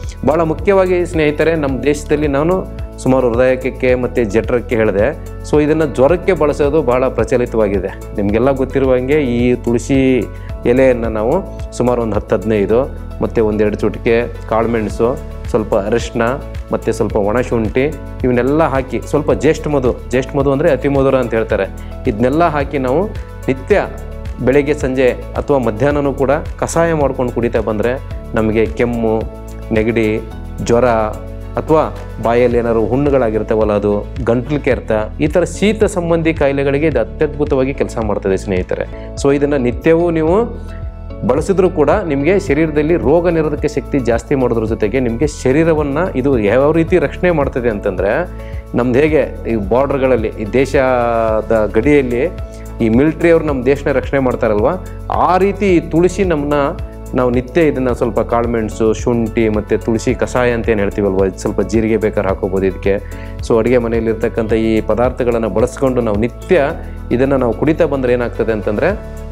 ಭಾಳ ಮುಖ್ಯವಾಗಿ ಸ್ನೇಹಿತರೆ ನಮ್ಮ ದೇಶದಲ್ಲಿ ನಾನು ಸುಮಾರು ಹೃದಯಕ್ಕೆ ಮತ್ತು ಜಠರಕ್ಕೆ ಹೇಳಿದೆ ಸೊ ಇದನ್ನು ಜ್ವರಕ್ಕೆ ಬಳಸೋದು ಭಾಳ ಪ್ರಚಲಿತವಾಗಿದೆ ನಿಮಗೆಲ್ಲ ಗೊತ್ತಿರುವಂಗೆ ಈ ತುಳಸಿ ಎಲೆಯನ್ನು ನಾವು ಸುಮಾರು ಒಂದು ಹತ್ತು ಹದಿನೈದು ಮತ್ತು ಒಂದೆರಡು ಚುಟಿಕೆ ಕಾಳುಮೆಣಸು ಸ್ವಲ್ಪ ಅರಿಶಿನ ಮತ್ತು ಸ್ವಲ್ಪ ಒಣಶುಂಠಿ ಇವನ್ನೆಲ್ಲ ಹಾಕಿ ಸ್ವಲ್ಪ ಜ್ಯೇಷ್ಠ ಮಧು ಜ್ಯೇಷ್ಠ ಮಧು ಅಂದರೆ ಅತಿ ಮಧುರ ಅಂತ ಹೇಳ್ತಾರೆ ಇದನ್ನೆಲ್ಲ ಹಾಕಿ ನಾವು ನಿತ್ಯ ಬೆಳಗ್ಗೆ ಸಂಜೆ ಅಥವಾ ಮಧ್ಯಾಹ್ನನೂ ಕೂಡ ಕಷಾಯ ಮಾಡ್ಕೊಂಡು ಕುಡಿತಾ ಬಂದರೆ ನಮಗೆ ಕೆಮ್ಮು ನೆಗಡಿ ಜ್ವರ ಅಥವಾ ಬಾಯಲ್ಲಿ ಏನಾದ್ರು ಹುಣ್ಣುಗಳಾಗಿರ್ತಾವಲ್ಲ ಅದು ಗಂಟ್ಲು ಕೆರೆತ ಈ ಥರ ಶೀತ ಸಂಬಂಧಿ ಕಾಯಿಲೆಗಳಿಗೆ ಇದು ಅತ್ಯದ್ಭುತವಾಗಿ ಕೆಲಸ ಮಾಡ್ತದೆ ಸ್ನೇಹಿತರೆ ಸೊ ಇದನ್ನು ನಿತ್ಯವೂ ನೀವು ಬಳಸಿದ್ರೂ ಕೂಡ ನಿಮಗೆ ಶರೀರದಲ್ಲಿ ರೋಗ ನಿರೋಧಕ ಶಕ್ತಿ ಜಾಸ್ತಿ ಮಾಡೋದ್ರ ಜೊತೆಗೆ ನಿಮಗೆ ಶರೀರವನ್ನು ಇದು ಯಾವ ರೀತಿ ರಕ್ಷಣೆ ಮಾಡ್ತದೆ ಅಂತಂದರೆ ನಮ್ದು ಹೇಗೆ ಈ ಬಾರ್ಡರ್ಗಳಲ್ಲಿ ಈ ದೇಶದ ಗಡಿಯಲ್ಲಿ ಈ ಮಿಲ್ಟ್ರಿಯವರು ನಮ್ಮ ದೇಶನ ರಕ್ಷಣೆ ಮಾಡ್ತಾರಲ್ವ ಆ ರೀತಿ ಈ ತುಳಸಿ ನಮ್ಮನ್ನ ನಾವು ನಿತ್ಯ ಇದನ್ನು ಸ್ವಲ್ಪ ಕಾಳುಮೆಣಸು ಶುಂಠಿ ಮತ್ತು ತುಳಸಿ ಕಷಾಯ ಅಂತ ಏನು ಹೇಳ್ತೀವಲ್ವ ಇದು ಸ್ವಲ್ಪ ಜೀರಿಗೆ ಬೇಕಾದ್ರೆ ಹಾಕೋಬೋದು ಇದಕ್ಕೆ ಸೊ ಅಡುಗೆ ಮನೆಯಲ್ಲಿರ್ತಕ್ಕಂಥ ಈ ಪದಾರ್ಥಗಳನ್ನು ಬಳಸ್ಕೊಂಡು ನಾವು ನಿತ್ಯ ಇದನ್ನು ನಾವು ಕುಡಿತಾ ಬಂದರೆ ಏನಾಗ್ತದೆ ಅಂತಂದರೆ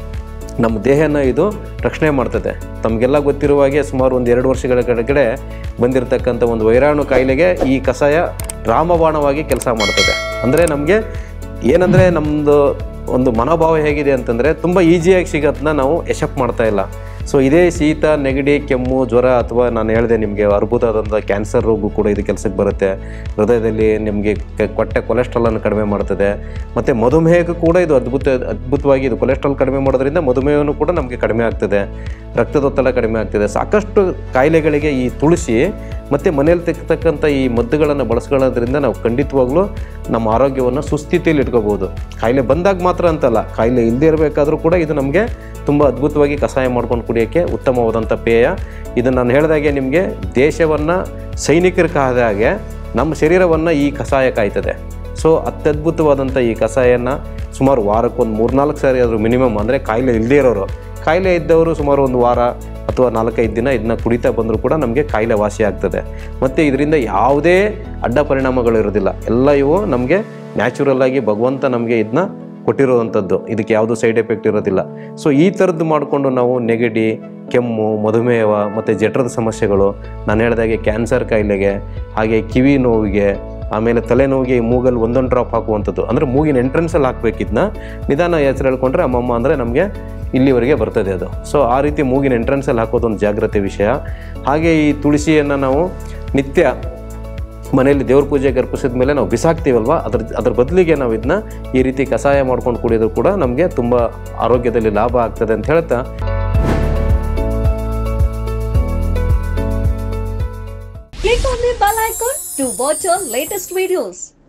ನಮ್ಮ ದೇಹನ ಇದು ರಕ್ಷಣೆ ಮಾಡ್ತದೆ ತಮಗೆಲ್ಲ ಗೊತ್ತಿರುವ ಹಾಗೆ ಸುಮಾರು ಒಂದು ಎರಡು ವರ್ಷಗಳ ಕೆಳಗಡೆ ಬಂದಿರತಕ್ಕಂಥ ಒಂದು ವೈರಾಣು ಕಾಯಿಲೆಗೆ ಈ ಕಷಾಯ ರಾಮಬಾಣವಾಗಿ ಕೆಲಸ ಮಾಡ್ತದೆ ಅಂದರೆ ನಮಗೆ ಏನಂದರೆ ನಮ್ಮದು ಒಂದು ಮನೋಭಾವ ಹೇಗಿದೆ ಅಂತಂದರೆ ತುಂಬ ಈಸಿಯಾಗಿ ಸಿಗೋದನ್ನ ನಾವು ಯಶಪ್ ಮಾಡ್ತಾ ಇಲ್ಲ ಸೊ ಇದೇ ಶೀತ ನೆಗಡಿ ಕೆಮ್ಮು ಜ್ವರ ಅಥವಾ ನಾನು ಹೇಳಿದೆ ನಿಮಗೆ ಅರ್ಬುದದಂಥ ಕ್ಯಾನ್ಸರ್ ರೋಗ ಕೂಡ ಇದು ಕೆಲಸಕ್ಕೆ ಬರುತ್ತೆ ಹೃದಯದಲ್ಲಿ ನಿಮಗೆ ಕೊಟ್ಟೆ ಕೊಲೆಸ್ಟ್ರಾಲನ್ನು ಕಡಿಮೆ ಮಾಡ್ತದೆ ಮತ್ತು ಮಧುಮೇಹಕ್ಕೂ ಕೂಡ ಇದು ಅದ್ಭುತ ಅದ್ಭುತವಾಗಿ ಇದು ಕೊಲೆಸ್ಟ್ರಾಲ್ ಕಡಿಮೆ ಮಾಡೋದ್ರಿಂದ ಮಧುಮೇಹನೂ ಕೂಡ ನಮಗೆ ಕಡಿಮೆ ಆಗ್ತದೆ ರಕ್ತದೊತ್ತಡ ಕಡಿಮೆ ಆಗ್ತದೆ ಸಾಕಷ್ಟು ಕಾಯಿಲೆಗಳಿಗೆ ಈ ತುಳಸಿ ಮತ್ತು ಮನೇಲಿ ತೆಗೆತಕ್ಕಂಥ ಈ ಮದ್ದುಗಳನ್ನು ಬಳಸ್ಕೊಳ್ಳೋದ್ರಿಂದ ನಾವು ಖಂಡಿತವಾಗ್ಲೂ ನಮ್ಮ ಆರೋಗ್ಯವನ್ನು ಸುಸ್ಥಿತಿಯಲ್ಲಿ ಇಟ್ಕೋಬೋದು ಕಾಯಿಲೆ ಬಂದಾಗ ಮಾತ್ರ ಅಂತಲ್ಲ ಕಾಯಿಲೆ ಇಲ್ಲದೇ ಇರಬೇಕಾದ್ರೂ ಕೂಡ ಇದು ನಮಗೆ ತುಂಬ ಅದ್ಭುತವಾಗಿ ಕಷಾಯ ಮಾಡ್ಕೊಂಡು ಕುಡಿಯೋಕ್ಕೆ ಉತ್ತಮವಾದಂಥ ಪೇಯ ಇದನ್ನು ನಾನು ಹೇಳಿದಾಗೆ ನಿಮಗೆ ದೇಶವನ್ನು ಸೈನಿಕರ ಕಾದ ಹಾಗೆ ನಮ್ಮ ಶರೀರವನ್ನು ಈ ಕಷಾಯ ಕಾಯ್ತದೆ ಸೊ ಅತ್ಯದ್ಭುತವಾದಂಥ ಈ ಕಷಾಯನ ಸುಮಾರು ವಾರಕ್ಕೊಂದು ಮೂರ್ನಾಲ್ಕು ಸಾರಿ ಆದರೂ ಮಿನಿಮಮ್ ಅಂದರೆ ಕಾಯಿಲೆ ಇಲ್ಲದೇ ಇರೋರು ಕಾಯಿಲೆ ಇದ್ದವರು ಸುಮಾರು ಒಂದು ವಾರ ಅಥವಾ ನಾಲ್ಕೈದು ದಿನ ಇದನ್ನ ಕುಡಿತಾ ಬಂದರೂ ಕೂಡ ನಮಗೆ ಕಾಯಿಲೆ ವಾಸಿ ಆಗ್ತದೆ ಮತ್ತು ಇದರಿಂದ ಯಾವುದೇ ಅಡ್ಡ ಪರಿಣಾಮಗಳು ಇರೋದಿಲ್ಲ ಎಲ್ಲ ಇವು ನಮಗೆ ನ್ಯಾಚುರಲ್ ಆಗಿ ಭಗವಂತ ನಮಗೆ ಇದನ್ನ ಕೊಟ್ಟಿರೋವಂಥದ್ದು ಇದಕ್ಕೆ ಯಾವುದೂ ಸೈಡ್ ಎಫೆಕ್ಟ್ ಇರೋದಿಲ್ಲ ಸೊ ಈ ಥರದ್ದು ಮಾಡಿಕೊಂಡು ನಾವು ನೆಗಡಿ ಕೆಮ್ಮು ಮಧುಮೇಹ ಮತ್ತು ಜಠರದ ಸಮಸ್ಯೆಗಳು ನಾನು ಹೇಳಿದಾಗೆ ಕ್ಯಾನ್ಸರ್ ಕಾಯಿಲೆಗೆ ಹಾಗೆ ಕಿವಿ ನೋವಿಗೆ ಆಮೇಲೆ ತಲೆನೋವಿಗೆ ಈ ಮೂಗಲ್ಲಿ ಒಂದೊಂದು ಡ್ರಾಪ್ ಹಾಕುವಂಥದ್ದು ಅಂದರೆ ಮೂಗಿನ ಎಂಟ್ರೆನ್ಸಲ್ಲಿ ಹಾಕ್ಬೇಕಿದ್ನ ನಿಧಾನ ಹೆಸರು ಹೇಳ್ಕೊಂಡ್ರೆ ಅಮ್ಮಮ್ಮ ಅಂದರೆ ನಮಗೆ ಇಲ್ಲಿವರೆಗೆ ಬರ್ತದೆ ಅದು ಸೊ ಆ ರೀತಿ ಮೂಗಿನ ಎಂಟ್ರೆನ್ಸಲ್ಲಿ ಹಾಕೋದು ಒಂದು ಜಾಗ್ರತೆ ವಿಷಯ ಹಾಗೆ ಈ ತುಳಸಿಯನ್ನು ನಾವು ನಿತ್ಯ ಮನೆಯಲ್ಲಿ ದೇವ್ರ ಪೂಜೆಗೆ ಅರ್ಪಿಸಿದ ಮೇಲೆ ನಾವು ಬಿಸಾಕ್ತೀವಲ್ವ ಅದ್ರ ಅದ್ರ ಬದಲಿಗೆ ನಾವು ಇದನ್ನ ಈ ರೀತಿ ಕಷಾಯ ಮಾಡ್ಕೊಂಡು ಕುಡಿಯೋದು ಕೂಡ ನಮಗೆ ತುಂಬ ಆರೋಗ್ಯದಲ್ಲಿ ಲಾಭ ಆಗ್ತದೆ ಅಂತ ಹೇಳ್ತಾ Click on the bell icon to watch our latest videos.